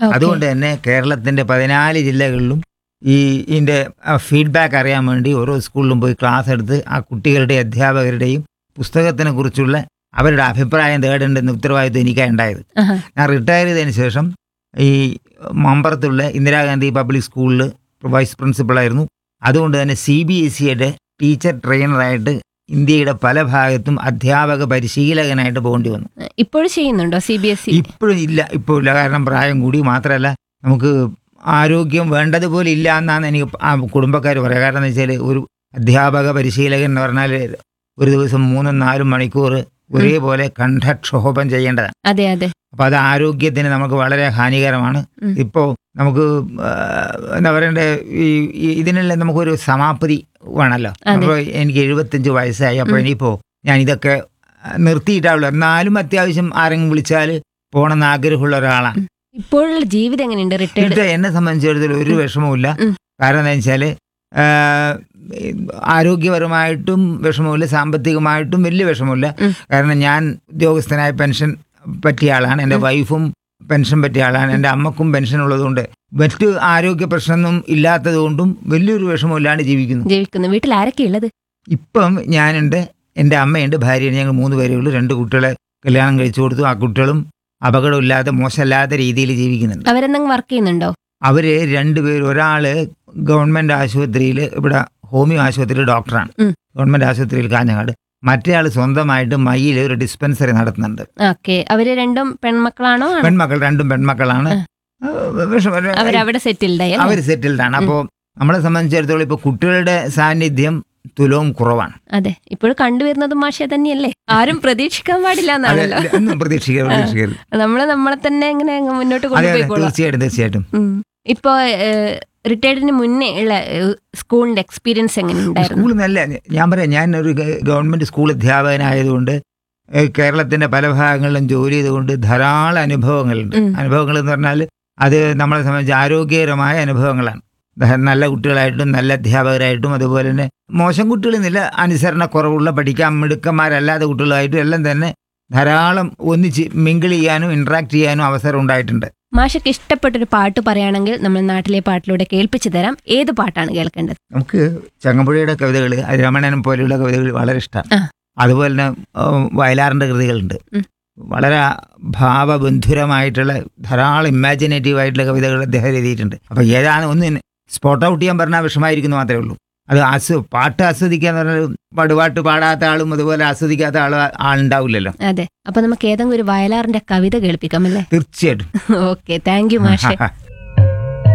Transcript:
Okay. അതുകൊണ്ട് തന്നെ കേരളത്തിന്റെ പതിനാല് ജില്ലകളിലും ഈ ഇതിന്റെ ഫീഡ്ബാക്ക് അറിയാൻ വേണ്ടി ഓരോ സ്കൂളിലും പോയി ക്ലാസ് എടുത്ത് ആ കുട്ടികളുടെ അധ്യാപകരുടെയും പുസ്തകത്തിനെ കുറിച്ചുള്ള അവരുടെ അഭിപ്രായം തേടേണ്ടെന്ന ഉത്തരവാദിത്വം എനിക്കാണ് ഉണ്ടായത് ആഹാ. ഞാൻ റിട്ടയർ ചെയ്തതിന് ശേഷം ഈ മമ്പറത്തുള്ള ഇന്ദിരാഗാന്ധി പബ്ലിക് സ്കൂളിൽ വൈസ് പ്രിൻസിപ്പളായിരുന്നു അതുകൊണ്ട് തന്നെ സി ബി എസ് സിയുടെ ടീച്ചർ ട്രെയിനറായിട്ട് ഇന്ത്യയുടെ പല ഭാഗത്തും അധ്യാപക പരിശീലകനായിട്ട് പോകേണ്ടി വന്നു ഇപ്പോഴും ചെയ്യുന്നുണ്ടോ സി ബി എസ് ഇ ഇപ്പോഴും ഇല്ല ഇപ്പോൾ ഇല്ല കാരണം പ്രായം കൂടി മാത്രമല്ല നമുക്ക് ആരോഗ്യം വേണ്ടതുപോലെ ഇല്ല എന്നാണ് എനിക്ക് ആ കുടുംബക്കാർ പറയുക കാരണം എന്ന് വെച്ചാൽ ഒരു അധ്യാപക പരിശീലകൻ എന്ന് പറഞ്ഞാൽ ഒരു ദിവസം മൂന്നും നാലും മണിക്കൂർ ഒരേപോലെ കണ്ഠക്ഷോഭം ചെയ്യേണ്ടതാണ് അതെ അതെ അപ്പോൾ അത് ആരോഗ്യത്തിന് നമുക്ക് വളരെ ഹാനികരമാണ് ഉം. ഇപ്പോൾ നമുക്ക് ആ, എന്താ പറയണ്ടേ ഈ ഈ- ഇതിനെല്ലാം നമുക്കൊരു സമാപ്തി വേണമല്ലോ അതെ. അപ്പോൾ എനിക്ക് എഴുപത്തഞ്ച് വയസ്സായി അപ്പോൾ ഉം. ഇനിയിപ്പോൾ ഞാൻ ഇതൊക്കെ നിർത്തിയിട്ടാവുള്ളൂ എന്നാലും അത്യാവശ്യം ആരെങ്കിലും വിളിച്ചാൽ പോകണമെന്ന് ആഗ്രഹമുള്ള ഒരാളാണ് ഇപ്പോഴുള്ള ജീവിതം എങ്ങനെയുണ്ട് റിട്ടയർഡ് ഇത് എന്നെ സംബന്ധിച്ചിടത്തോളം ഒരു വിഷമവുമില്ല ഉം. കാരണം എന്താ വെച്ചാൽ ആരോഗ്യപരമായിട്ടും വിഷമമില്ല സാമ്പത്തികമായിട്ടും വലിയ വിഷമമില്ല ഉം. കാരണം ഞാൻ ഉദ്യോഗസ്ഥനായ പെൻഷൻ പറ്റിയ ആളാണ് എൻ്റെ ഉം. വൈഫും പെൻഷൻ പറ്റിയ ആളാണ് എൻ്റെ അമ്മക്കും പെൻഷൻ ഉള്ളതുകൊണ്ട് മറ്റ് ആരോഗ്യ പ്രശ്നമൊന്നും ഇല്ലാത്തതുകൊണ്ടും വലിയൊരു വിഷമമില്ലാണ്ട് ജീവിക്കുന്നു ജീവിക്കുന്നു വീട്ടിൽ ആരൊക്കെ ഉള്ളത് ഇപ്പം ഞാനുണ്ട് എൻ്റെ അമ്മയുണ്ട് ഭാര്യയുണ്ട് ഞങ്ങൾ മൂന്ന് പേരേ ഉള്ളൂ രണ്ട് കുട്ടികളെ കല്യാണം കഴിച്ചു കൊടുത്തു ആ കുട്ടികളും അപകടമില്ലാതെ മോശമല്ലാത്ത രീതിയിൽ ജീവിക്കുന്നുണ്ട് അവരെന്തെങ്കിലും വർക്ക് ചെയ്യുന്നുണ്ടോ അവര് രണ്ടുപേരും ഒരാള് ഗവൺമെന്റ് ആശുപത്രിയിൽ ഇവിടെ ഹോമിയോ ആശുപത്രിയിൽ ഡോക്ടറാണ് ഉം. ഗവൺമെന്റ് ആശുപത്രിയിൽ കാഞ്ഞങ്ങാട് മറ്റേ ആൾ സ്വന്തമായിട്ട് മയ്യിൽ ഒരു ഡിസ്പെൻസറി നടത്തുന്നുണ്ട് ഓക്കെ അവര് രണ്ടും പെൺമക്കളാണോ ആണോ? പെൺമക്കൾ രണ്ടും പെൺമക്കളാണ് അവരവിടെ സെറ്റിൽഡായി അവർ സെറ്റിൽഡ് ആണ് അപ്പോൾ നമ്മളെ സംബന്ധിച്ചിടത്തോളം ഇപ്പൊ കുട്ടികളുടെ സാന്നിധ്യം തുലവും കുറവാണ് അതെ ഇപ്പോഴും കണ്ടുവരുന്നത് മാഷെ തന്നെയല്ലേ ആരും പ്രതീക്ഷിക്കാൻ പാടില്ല അത് എന്നാണല്ലോ ഒന്നും പ്രതീക്ഷിക്കരുത് പ്രതീക്ഷിക്കരുത് നമ്മള് നമ്മളെ തന്നെ ഇങ്ങനെ അങ്ങ് മുന്നോട്ട് അതെ അതെ കൊണ്ടുപോയിക്കോളാം തീർച്ചയായിട്ടും തീർച്ചയായിട്ടും ഉം. ഇപ്പൊ റിട്ടയർഡിന് മുന്നേ ഉള്ള ഏഹ്, സ്കൂളിന്റെ എക്സ്പീരിയൻസ് എങ്ങനെ ഉണ്ടായിരുന്നു സ്കൂൾ നല്ല ഞാൻ പറയാം ഞാൻ ഒരു ഗ- ഗവൺമെന്റ് സ്കൂൾ അധ്യാപകനായതുകൊണ്ട് ഏഹ് കേരളത്തിന്റെ പല ഭാഗങ്ങളിലും ജോലി ചെയ്തുകൊണ്ട് ധാരാളം അനുഭവങ്ങളുണ്ട് ഉം. അനുഭവങ്ങൾ എന്ന് പറഞ്ഞാൽ അത് നമ്മളെ സംബന്ധിച്ച് ആരോഗ്യകരമായ അനുഭവങ്ങളാണ് ദ- നല്ല കുട്ടികളായിട്ടും നല്ല അധ്യാപകരായിട്ടും അതുപോലെ തന്നെ മോശം കുട്ടികളെന്നില്ല അനുസരണക്കുറവുള്ള പഠിക്കാൻ മിടുക്കന്മാരല്ലാത്ത കുട്ടികളായിട്ടും എല്ലാം തന്നെ ധാരാളം ഒന്നിച്ച് മിങ്കിൾ ചെയ്യാനും ഇന്ററാക്ട് ചെയ്യാനും അവസരം ഉണ്ടായിട്ടുണ്ട് മാഷക്ക് ഇഷ്ടപ്പെട്ടൊരു പാട്ട് പറയുകയാണെങ്കിൽ നമ്മൾ നാട്ടിലെ പാട്ടിലൂടെ കേൾപ്പിച്ചു തരാം ഏത് പാട്ടാണ് കേൾക്കേണ്ടത് നമുക്ക് ചങ്ങമ്പുഴയുടെ കവിതകൾ രമണനും പോലെയുള്ള കവിതകൾ വളരെ ഇഷ്ടമാണ് ആ. അതുപോലെ തന്നെ ഉം, വയലാറിന്റെ കൃതികളുണ്ട് ഉം. വളരെ ഭാവബന്ധുരമായിട്ടുള്ള ധാരാളം ഇമാജിനേറ്റീവ് ആയിട്ടുള്ള കവിതകൾ അദ്ദേഹം എഴുതിയിട്ടുണ്ട് അപ്പൊ ഏതാണ് ഒന്ന് സ്പോട്ട് ഔട്ട് ചെയ്യാൻ പറഞ്ഞാൽ വിഷമായിരിക്കുന്നു മാത്രമേ ഉള്ളൂ അത് ആസ്വ പാട്ട് ആസ്വദിക്കാന്ന് പറഞ്ഞാൽ പടുപാട്ട് പാടാത്ത ആളും അതുപോലെ ആസ്വദിക്കാത്ത ആളും ആളുണ്ടാവില്ലല്ലോ അതെ അപ്പൊ നമുക്ക് ഏതെങ്കിലും ഒരു വയലാറിന്റെ കവിത കേൾപ്പിക്കാം അല്ലേ തീർച്ചയായിട്ടും ഓക്കെ താങ്ക് യു മാഷെ